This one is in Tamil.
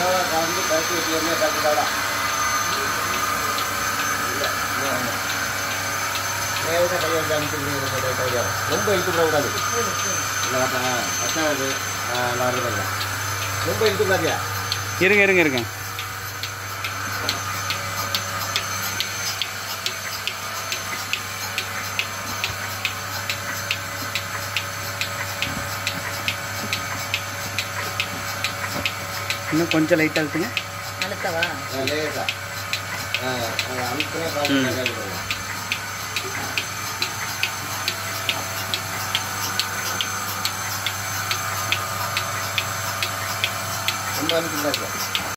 அளவாக கலந்து கழுத்து வச்சுக்கிறதே கட்டுக்காடா இல்லை லேசாக கையை வச்சு அனுப்பிச்சு கையா ரொம்ப இழுத்து விடக்கூடாது இல்லை கரெக்டா கஷ்டம் அது நல்லா இருக்குல்ல ரொம்ப இழுத்து விடாதியா இருங்க இருங்க இருங்க இன்னும் கொஞ்சம் லைட்டாக இருக்குங்க அழுத்தவா லேசா அனுப்புனே பார்த்து ரொம்ப அனுப்பிச்சு